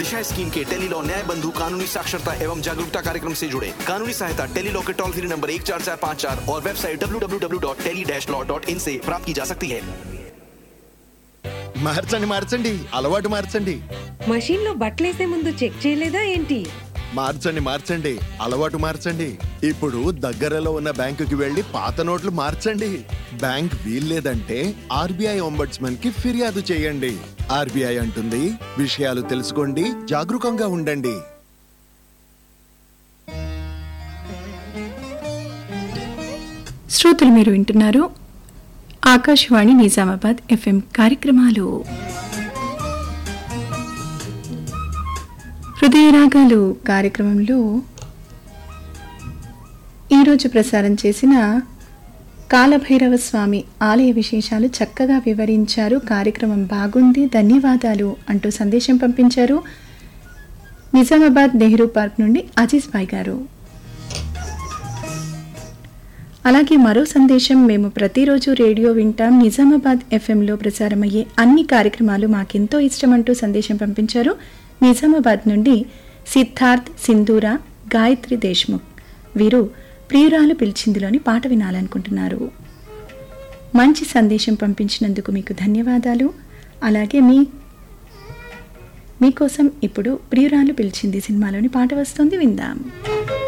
दिशा scheme के Tele-Law न्याय बंधु कानूनी साक्षरता एवं जागरूकता कार्यक्रम से जुड़े कानूनी सहायता टेलीलॉ के टोल फ्री नंबर एक चार चार पाँच चार और website W W W dot tele dash law dot in से प्राप्त की जा सकती है మార్చండి మార్చండి అలవాటు మార్చండి మషీన్లో బట్టలేసే ముందు చెక్ చేయలేదా ఏంటి మార్చండి మార్చండి అలవాటు మార్చండి ఇప్పుడు దగ్గరలో ఉన్న బ్యాంకుకి వెళ్లి పాత నోట్లు మార్చండి బ్యాంక్ వీల్లేదంటే ఆర్బీఐ ఒంబడ్స్మన్ కి ఫిర్యాదు చేయండి ఆర్బీఐ అంటుంది విషయాలు తెలుసుకోండి జాగరూకంగా ఉండండి శ్రోతలు మీరు వింటున్నారు ఆకాశవాణి నిజామాబాద్ ఎఫ్ఎం కార్యక్రమాలు హృదయరాగాలు కార్యక్రమంలో ఈరోజు ప్రసారం చేసిన కాలభైరవ స్వామి ఆలయ విశేషాలు చక్కగా వివరించారు కార్యక్రమం బాగుంది ధన్యవాదాలు అంటూ సందేశం పంపించారు నిజామాబాద్ నెహ్రూ పార్క్ నుండి అజీజ్ భాయ్ గారు అలాగే మరో సందేశం మేము ప్రతిరోజు రేడియో వింటాం నిజామాబాద్ ఎఫ్ఎంలో ప్రసారమయ్యే అన్ని కార్యక్రమాలు మాకెంతో ఇష్టమంటూ సందేశం పంపించారు నిజామాబాద్ నుండి సిద్ధార్థ్ సింధూర గాయత్రి దేశ్ముఖ్ వీరు ప్రియురాలు పిలిచిందిలోని పాట వినాలనుకుంటున్నారు మంచి సందేశం పంపించినందుకు మీకు ధన్యవాదాలు అలాగే మీ మీకోసం ఇప్పుడు ప్రియురాలు పిలిచింది సినిమాలోని పాట వస్తుంది విందాం